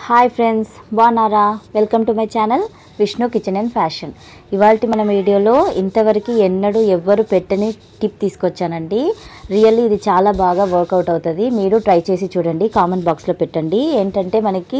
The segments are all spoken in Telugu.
హాయ్ ఫ్రెండ్స్ బాగున్నారా welcome to my channel Vishnu kitchen and fashion ఇవాళ మన వీడియోలో ఇంతవరకు ఎన్నడూ ఎవ్వరు పెట్టని టిప్ తీసుకొచ్చానండి రియల్లీ ఇది చాలా బాగా వర్కౌట్ అవుతుంది మీరు ట్రై చేసి చూడండి కామెంట్ బాక్స్లో పెట్టండి ఏంటంటే మనకి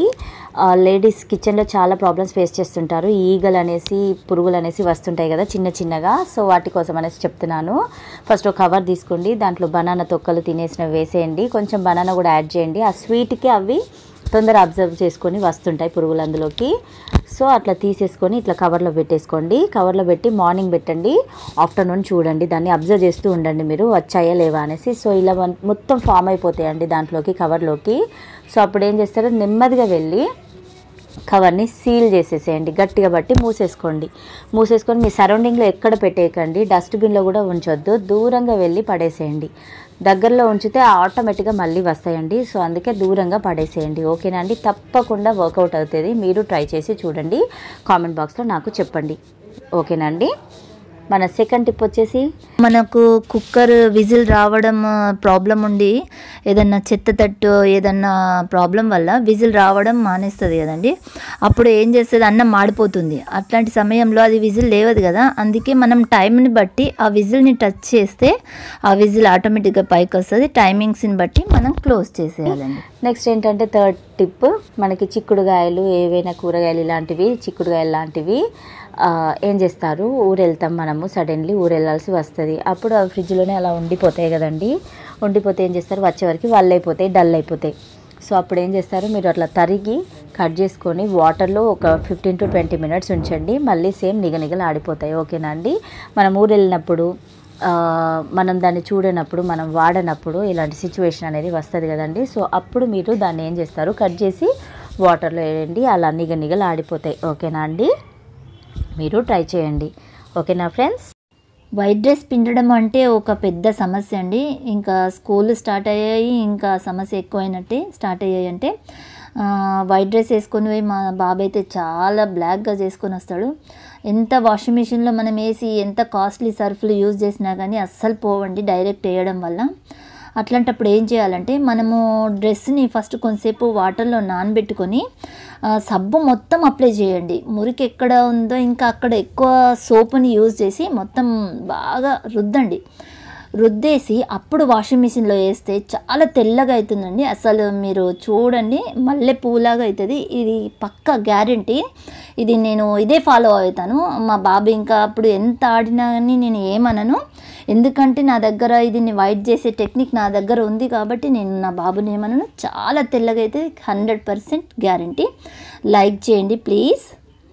లేడీస్ కిచెన్లో చాలా ప్రాబ్లమ్స్ ఫేస్ చేస్తుంటారు ఈగలు అనేసి పురుగులు అనేసి వస్తుంటాయి కదా చిన్న చిన్నగా సో వాటి కోసం అనేసి చెప్తున్నాను ఫస్ట్ ఒక కవర్ తీసుకోండి దాంట్లో బనానా తొక్కలు తినేసినవి వేసేయండి కొంచెం బనానా కూడా యాడ్ చేయండి ఆ స్వీట్కి అవి తొందర అబ్జర్వ్ చేసుకొని వస్తుంటాయి పురుగులు అందులోకి సో అట్లా తీసేసుకొని ఇట్లా కవర్లో పెట్టేసుకోండి కవర్లో పెట్టి మార్నింగ్ పెట్టండి ఆఫ్టర్నూన్ చూడండి దాన్ని అబ్జర్వ్ చేస్తూ ఉండండి మీరు వచ్చాయా లేవా అనేసి సో ఇలా వన్- మొత్తం ఫామ్ అయిపోతాయండి దాంట్లోకి కవర్లోకి సో అప్పుడు ఏం చేస్తారు నెమ్మదిగా వెళ్ళి కవర్ని సీల్ చేసేసేయండి గట్టిగా బట్టి మూసేసుకోండి మూసేసుకొని మీ సరౌండింగ్లో ఎక్కడ పెట్టేయకండి డస్ట్బిన్లో కూడా ఉంచొద్దు దూరంగా వెళ్ళి పడేసేయండి దగ్గరలో ఉంచితే ఆటోమేటిక్గా మళ్ళీ వస్తాయండి సో అందుకే దూరంగా పడేసేయండి ఓకేనా అండి తప్పకుండా వర్కౌట్ అవుతుంది మీరు ట్రై చేసి చూడండి కామెంట్ బాక్స్లో నాకు చెప్పండి ఓకేనా అండి మన సెకండ్ టిప్ వచ్చేసి మనకు కుక్కర్ విజిల్ రావడం ప్రాబ్లం ఉండి ఏదన్నా చెత్త తట్టు ఏదన్నా ప్రాబ్లం వల్ల విజిల్ రావడం మానేస్తుంది కదండి అప్పుడు ఏం చేస్తుంది అన్నం మాడిపోతుంది అట్లాంటి సమయంలో అది విజిల్ లేవదు కదా అందుకే మనం టైంని బట్టి ఆ విజిల్ని టచ్ చేస్తే ఆ విజిల్ ఆటోమేటిక్గా పైకి వస్తుంది టైమింగ్స్ని బట్టి మనం క్లోజ్ చేసేయాలండి నెక్స్ట్ ఏంటంటే థర్డ్ టిప్ మనకి చిక్కుడుగాయలు ఏవైనా కూరగాయలు ఇలాంటివి చిక్కుడుగాయలు లాంటివి ఆ, ఏం చేస్తారు ఊరు వెళ్తాం మనము సడన్లీ ఊరు వెళ్ళాల్సి వస్తుంది అప్పుడు అవి ఫ్రిడ్జ్లోనే అలా ఉండిపోతాయి కదండి ఉండిపోతే ఏం చేస్తారు వచ్చే వరకు వాళ్ళు అయిపోతాయి డల్ అయిపోతాయి సో అప్పుడు ఏం చేస్తారు మీరు అట్లా తరిగి కట్ చేసుకొని వాటర్లో ఒక ఫిఫ్టీన్ టు ట్వంటీ మినిట్స్ ఉంచండి మళ్ళీ సేమ్ నిగనిగలు ఆడిపోతాయి ఓకేనా అండి మనం ఊరు వెళ్ళినప్పుడు ఆ, మనం దాన్ని చూడనప్పుడు మనం వాడనప్పుడు ఇలాంటి సిచ్యువేషన్ అనేది వస్తుంది కదండి సో అప్పుడు మీరు దాన్ని ఏం చేస్తారు కట్ చేసి వాటర్లో వేయండి అలా నిగ నిగలు ఆడిపోతాయి ఓకేనా అండి మీరు ట్రై చేయండి ఓకేనా ఫ్రెండ్స్ వైట్ డ్రెస్ పిండడం అంటే ఒక పెద్ద సమస్య అండి ఇంకా స్కూల్ స్టార్ట్ అయ్యాయి ఇంకా సమస్య ఎక్కువైనట్టే స్టార్ట్ అయ్యాయి అంటే ఆ, వైట్ డ్రెస్ వేసుకొని పోయి మా బాబు అయితే చాలా బ్లాక్గా చేసుకొని వస్తాడు ఎంత వాషింగ్ మిషన్లో మనం వేసి ఎంత కాస్ట్లీ సర్ఫ్లు యూజ్ చేసినా కానీ అస్సలు పోవండి డైరెక్ట్ వేయడం వల్ల అట్లాంటప్పుడు ఏం చేయాలంటే మనము డ్రెస్ని ఫస్ట్ కొంతసేపు వాటర్లో నానబెట్టుకొని ఆ, సబ్బు మొత్తం అప్లై చేయండి మురికి ఎక్కడ ఉందో ఇంకా అక్కడ ఎక్కువ సోపుని యూజ్ చేసి మొత్తం బాగా రుద్దండి రుద్దేసి అప్పుడు వాషింగ్ మిషన్లో వేస్తే చాలా తెల్లగా అవుతుందండి అసలు మీరు చూడండి మల్లె పూలాగా అవుతుంది ఇది పక్క గ్యారంటీ ఇది నేను ఇదే ఫాలో అవుతాను మా బాబు ఇంకా అప్పుడు ఎంత ఆడినా కానీ నేను ఏమనను ఎందుకంటే నా దగ్గర ఇది వైట్ చేసే టెక్నిక్ నా దగ్గర ఉంది కాబట్టి నేను నా బాబుని ఏమనను చాలా తెల్లగా అయితే హండ్రెడ్ పర్సెంట్ గ్యారంటీ లైక్ చేయండి ప్లీజ్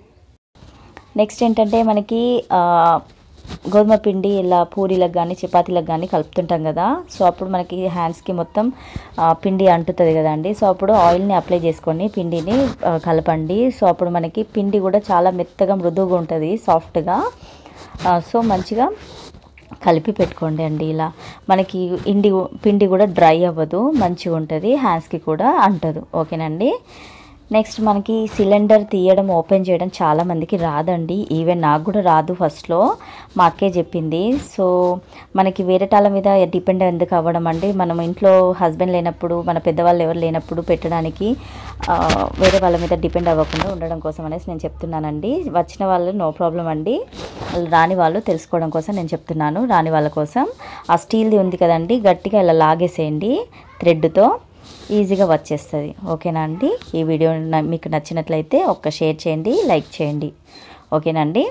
నెక్స్ట్ ఏంటంటే మనకి ఆ, గోధుమ పిండి ఇలా పూరీలకు కానీ చపాతీలకు కానీ కలుపుతుంటాం కదా సో అప్పుడు మనకి హ్యాండ్స్కి మొత్తం ఆ, పిండి అంటుతుంది కదండి సో అప్పుడు ఆయిల్ని అప్లై చేసుకొని పిండిని ఆ, కలపండి సో అప్పుడు మనకి పిండి కూడా చాలా మెత్తగా మృదువుగా ఉంటుంది సాఫ్ట్గా ఆ, సో మంచిగా కలిపి పెట్టుకోండి అండి ఇలా మనకి ఇండి పిండి కూడా డ్రై అవ్వదు మంచిగా ఉంటుంది హ్యాండ్స్కి కూడా అంటదు ఓకేనండి నెక్స్ట్ మనకి సిలిండర్ తీయడం ఓపెన్ చేయడం చాలా మందికి రాదండి ఈవెన్ నాకు కూడా రాదు ఫస్ట్లో మా అక్కే చెప్పింది సో మనకి వేరేటాల మీద డిపెండ్ ఎందుకు అవ్వడం అండి మనం ఇంట్లో హస్బెండ్ లేనప్పుడు మన పెద్దవాళ్ళు ఎవరు లేనప్పుడు పెట్టడానికి ఆ, వేరే వాళ్ళ మీద డిపెండ్ అవ్వకుండా ఉండడం కోసం అనేసి నేను చెప్తున్నానండి వచ్చిన వాళ్ళు నో ప్రాబ్లం అండి వాళ్ళు రాని వాళ్ళు తెలుసుకోవడం కోసం నేను చెప్తున్నాను రాని వాళ్ళ కోసం ఆ స్టీల్ది ఉంది కదండి గట్టిగా ఇలా లాగేసేయండి థ్రెడ్తో ఈజీగా వచ్చేస్తుంది ఓకేనా అండి ఈ వీడియో న- మీకు నచ్చినట్లయితే ఒక్క షేర్ చేయండి లైక్ చేయండి ఓకేనా అండి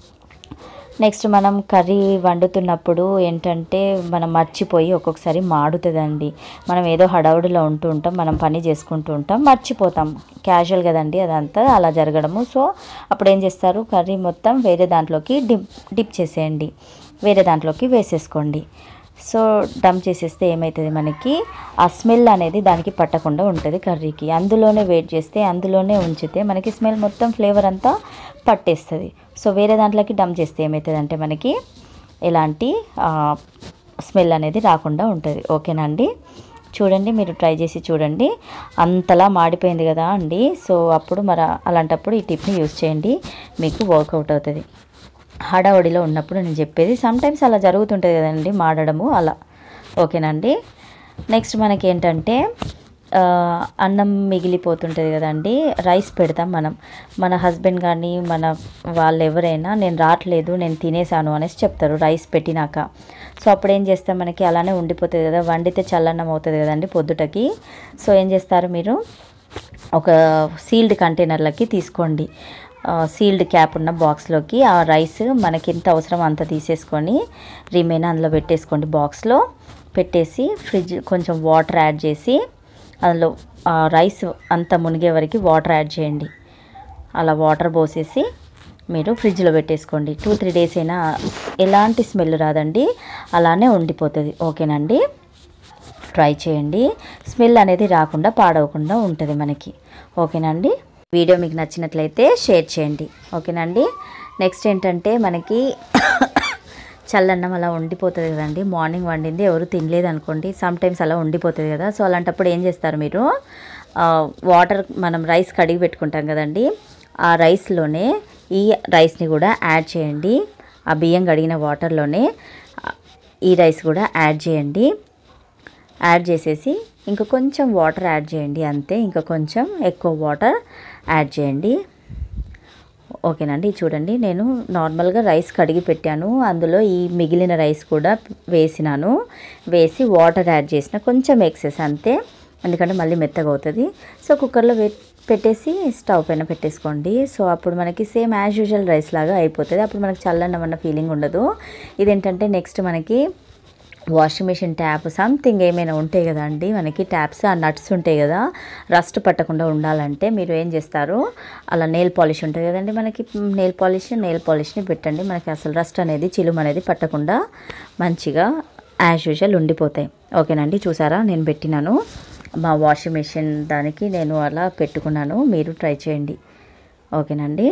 నెక్స్ట్ మనం కర్రీ వండుతున్నప్పుడు ఏంటంటే మనం మర్చిపోయి ఒక్కొక్కసారి మాడుతుందండి మనం ఏదో హడావుడిలో ఉంటూ ఉంటాం మనం పని చేసుకుంటూ ఉంటాం మర్చిపోతాం క్యాజువల్ కదండి అదంతా అలా జరగడము సో అప్పుడు ఏం చేస్తారు కర్రీ మొత్తం వేరే దాంట్లోకి డిప్ డిప్ చేసేయండి వేరే దాంట్లోకి వేసేసుకోండి సో డమ్ చేసేస్తే ఏమవుతుంది మనకి ఆ స్మెల్ అనేది దానికి పట్టకుండా ఉంటుంది కర్రీకి అందులోనే వెయిట్ చేస్తే అందులోనే ఉంచితే మనకి స్మెల్ మొత్తం ఫ్లేవర్ అంతా పట్టేస్తుంది సో వేరే దాంట్లోకి డమ్ చేస్తే ఏమవుతుంది అంటే మనకి ఎలాంటి స్మెల్ అనేది రాకుండా ఉంటుంది ఓకేనా అండి చూడండి మీరు ట్రై చేసి చూడండి అంతలా మాడిపోయింది కదా అండి సో అప్పుడు మరి అలాంటప్పుడు ఈ టిప్ని యూస్ చేయండి మీకు వర్కౌట్ అవుతుంది హడావుడిలో ఉన్నప్పుడు నేను చెప్పేది సమ్టైమ్స్ అలా జరుగుతుంటుంది కదండి మాడడము అలా ఓకేనండి నెక్స్ట్ మనకి ఏంటంటే ఆ, అన్నం మిగిలిపోతుంటుంది కదండి రైస్ పెడతాం మనం మన హస్బెండ్ కానీ మన వాళ్ళు ఎవరైనా నేను రావట్లేదు నేను తినేసాను అనేసి చెప్తారు రైస్ పెట్టినాక సో అప్పుడు ఏం చేస్తాం మనకి అలానే ఉండిపోతుంది కదా వండితే చల్లన్నం అవుతుంది కదండి పొద్దుటకి సో ఏం చేస్తారు మీరు ఒక సీల్డ్ కంటైనర్లకి తీసుకోండి సీల్డ్ క్యాప్ ఉన్న బాక్స్లోకి ఆ రైస్ మనకి ఎంత అవసరం అంత తీసేసుకొని రిమైన్ అందులో పెట్టేసుకోండి బాక్స్లో పెట్టేసి ఫ్రిడ్జ్ కొంచెం వాటర్ యాడ్ చేసి అందులో ఆ రైస్ అంతా మునిగే వరకు వాటర్ యాడ్ చేయండి అలా వాటర్ పోసేసి మీరు ఫ్రిడ్జ్లో పెట్టేసుకోండి టూ త్రీ డేస్ అయినా ఎలాంటి స్మెల్ రాదండి అలానే ఉండిపోతుంది ఓకేనండి ట్రై చేయండి స్మెల్ అనేది రాకుండా పాడవకుండా ఉంటుంది మనకి ఓకేనండి వీడియో మీకు నచ్చినట్లయితే షేర్ చేయండి ఓకేనండి నెక్స్ట్ ఏంటంటే మనకి చల్లన్నం అలా ఉండిపోతుంది కదండి మార్నింగ్ వండింది ఎవరు తినలేదు అనుకోండి సమ్ టైమ్స్ అలా ఉండిపోతుంది కదా సో అలాంటప్పుడు ఏం చేస్తారు మీరు వాటర్ మనం రైస్ కడిగి పెట్టుకుంటాం కదండి ఆ రైస్లోనే ఈ రైస్ని కూడా యాడ్ చేయండి ఆ బియ్యం కడిగిన వాటర్లోనే ఆ, ఈ రైస్ కూడా యాడ్ చేయండి యాడ్ చేసేసి ఇంకా కొంచెం వాటర్ యాడ్ చేయండి అంతే ఇంకా కొంచెం ఎక్కువ వాటర్ యాడ్ చేయండి ఓకేనండి చూడండి నేను నార్మల్గా రైస్ కడిగి పెట్టాను అందులో ఈ మిగిలిన రైస్ కూడా వేసినాను వేసి వాటర్ యాడ్ చేసిన కొంచెం ఎక్సెస్ అంతే ఎందుకంటే మళ్ళీ మెత్తగా అవుతుంది సో కుక్కర్లో పె పెట్టేసి స్టవ్ పైన పెట్టేసుకోండి సో అప్పుడు మనకి సేమ్ యాజ్ యూజువల్ రైస్ లాగా అయిపోతుంది అప్పుడు మనకి చల్లన్నం అన్న ఫీలింగ్ ఉండదు ఇదేంటంటే నెక్స్ట్ మనకి వాషింగ్ మిషన్ ట్యాప్ సంథింగ్ ఏమైనా ఉంటాయి కదా అండి మనకి ట్యాప్స్ ఆ నట్స్ ఉంటాయి కదా రస్ట్ పట్టకుండా ఉండాలంటే మీరు ఏం చేస్తారు అలా నెయిల్ పాలిష్ ఉంటుంది కదండి మనకి నెయిల్ పాలిష్ నెయిల్ పాలిష్ని పెట్టండి మనకి అసలు రస్ట్ అనేది చిలుము అనేది పట్టకుండా మంచిగా యాజ్ యూజువల్ ఉండిపోతాయి ఓకేనండి చూసారా నేను పెట్టినాను మా వాషింగ్ మిషన్ దానికి నేను అలా పెట్టుకున్నాను మీరు ట్రై చేయండి ఓకేనండి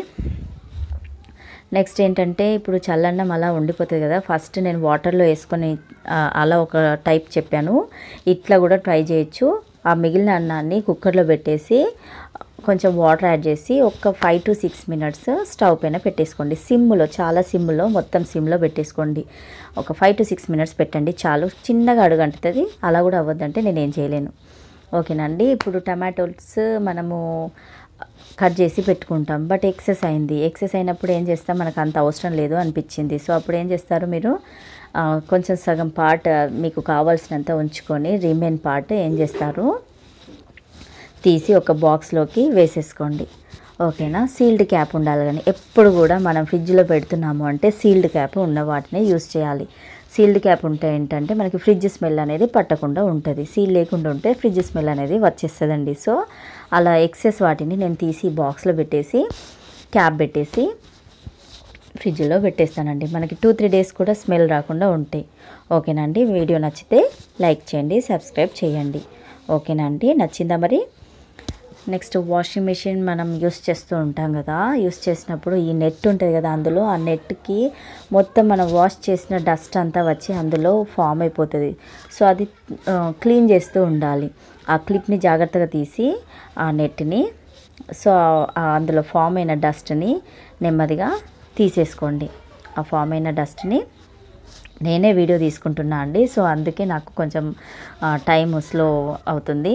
నెక్స్ట్ ఏంటంటే ఇప్పుడు చల్లన్నం అలా ఉండిపోతుంది కదా ఫస్ట్ నేను వాటర్లో వేసుకొని ఆ, అలా ఒక టైప్ చెప్పాను ఇట్లా కూడా ట్రై చేయొచ్చు ఆ మిగిలిన అన్నాన్ని కుక్కర్లో పెట్టేసి కొంచెం వాటర్ యాడ్ చేసి ఒక five to six minutes stove పైన పెట్టేసుకోండి సిమ్లో చాలా సిమ్లో మొత్తం సిమ్లో పెట్టేసుకోండి ఒక ఫైవ్ టు సిక్స్ మినిట్స్ పెట్టండి చాలు చిన్నగా అడుగంటుతుంది అలా కూడా అవ్వద్దంటే నేను ఏం చేయలేను ఓకేనండి ఇప్పుడు టమాటోస్ మనము కట్ చేసి పెట్టుకుంటాం బట్ ఎక్సెస్ అయింది ఎక్సెస్ అయినప్పుడు ఏం చేస్తాం మనకు అంత అవసరం లేదు అనిపించింది సో అప్పుడు ఏం చేస్తారు మీరు ఆ, కొంచెం సగం పార్ట్ మీకు కావాల్సినంత ఉంచుకొని రిమైన్ పార్ట్ ఏం చేస్తారు తీసి ఒక బాక్స్లోకి వేసేసుకోండి ఓకేనా సీల్డ్ క్యాప్ ఉండాలి కానీ ఎప్పుడు కూడా మనం ఫ్రిడ్జ్లో పెడుతున్నాము అంటే సీల్డ్ క్యాప్ ఉన్న వాటిని యూస్ చేయాలి సీల్డ్ క్యాప్ ఉంటే ఏంటంటే మనకి ఫ్రిడ్జ్ స్మెల్ అనేది పట్టకుండా ఉంటుంది సీల్ లేకుండా ఉంటే ఫ్రిడ్జ్ స్మెల్ అనేది వచ్చేస్తుందండి సో అలా ఎక్సెస్ వాటిని నేను తీసి బాక్స్లో పెట్టేసి క్యాప్ పెట్టేసి ఫ్రిడ్జ్లో పెట్టేస్తానండి మనకి టూ త్రీ డేస్ కూడా స్మెల్ రాకుండా ఉంటాయి ఓకేనండి వీడియో నచ్చితే లైక్ చేయండి సబ్స్క్రైబ్ చేయండి ఓకేనండి నచ్చిందా మరి నెక్స్ట్ వాషింగ్ మెషిన్ మనం యూస్ చేస్తూ ఉంటాం కదా యూస్ చేసినప్పుడు ఈ నెట్ ఉంటుంది కదా అందులో ఆ నెట్కి మొత్తం మనం వాష్ చేసిన డస్ట్ అంతా వచ్చి అందులో ఫామ్ అయిపోతుంది సో అది ఆ, క్లీన్ చేస్తూ ఉండాలి ఆ క్లిప్ని జాగ్రత్తగా తీసి ఆ నెట్ని సో ఆ అందులో ఫామ్ అయిన డస్ట్ని నెమ్మదిగా తీసేసుకోండి ఆ ఫామ్ అయిన డస్ట్ని నేనే వీడియో తీసుకుంటున్నా అండి సో అందుకే నాకు కొంచెం టైం స్లో అవుతుంది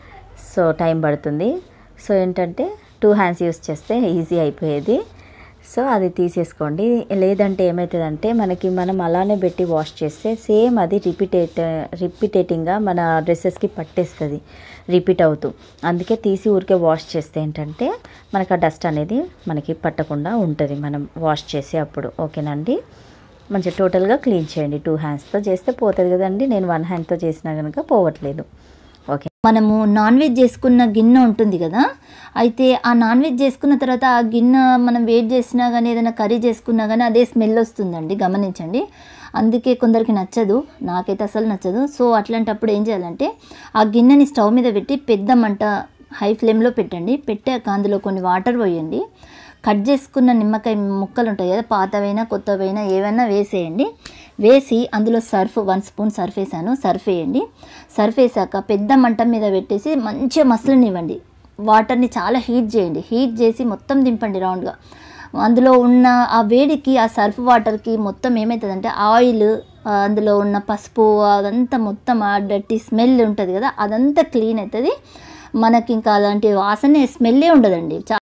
సో టైం పడుతుంది సో ఏంటంటే టూ హ్యాండ్స్ యూస్ చేస్తే ఈజీ అయిపోయేది సో అది తీసేసుకోండి లేదంటే ఏమవుతుందంటే మనకి మనం అలానే పెట్టి వాష్ చేస్తే సేమ్ అది రిపీటేట్ రిపీటేటింగ్గా మన డ్రెస్సెస్కి పట్టేస్తుంది రిపీట్ అవుతూ అందుకే తీసి ఊరికే వాష్ చేస్తే ఏంటంటే మనకు ఆ డస్ట్ అనేది మనకి పట్టకుండా ఉంటుంది మనం వాష్ చేసే అప్పుడు ఓకేనండి మంచిగా టోటల్గా క్లీన్ చేయండి టూ హ్యాండ్స్తో చేస్తే పోతుంది కదండి నేను వన్ హ్యాండ్తో చేసినా కనుక పోవట్లేదు ఓకే మనము నాన్ వెజ్ చేసుకున్న గిన్నె ఉంటుంది కదా అయితే ఆ నాన్ వెజ్ చేసుకున్న తర్వాత ఆ గిన్నె మనం వేడి చేసినా కానీ ఏదైనా కర్రీ చేసుకున్నా కానీ అదే స్మెల్ వస్తుందండి గమనించండి అందుకే కొందరికి నచ్చదు నాకైతే అసలు నచ్చదు సో అట్లాంటప్పుడు ఏం చేయాలంటే ఆ గిన్నెని స్టవ్ మీద పెట్టి పెద్ద మంట హై ఫ్లేమ్లో పెట్టండి పెట్టాక అందులో కొన్ని వాటర్ పోయండి కట్ చేసుకున్న నిమ్మకాయ ముక్కలు ఉంటాయి కదా పాతవైనా కొత్తవైనా ఏవైనా వేసేయండి వేసి అందులో సర్ఫ్ వన్ స్పూన్ సర్ఫ్ వేసాను సర్ఫ్ వేయండి సర్ఫ్ వేసాక పెద్ద మంట మీద పెట్టేసి మంచిగా మసలనివ్వండి వాటర్ని చాలా హీట్ చేయండి హీట్ చేసి మొత్తం దింపండి రౌండ్గా అందులో ఉన్న ఆ వేడికి ఆ సర్ఫ్ వాటర్కి మొత్తం ఏమవుతుందంటే ఆయిల్ ఆ, అందులో ఉన్న పసుపు అదంతా మొత్తం ఆ డర్టీ స్మెల్ ఉంటుంది కదా అదంతా క్లీన్ అవుతుంది మనకి ఇంకా అలాంటి వాసన స్మెల్లే ఉండదండి చా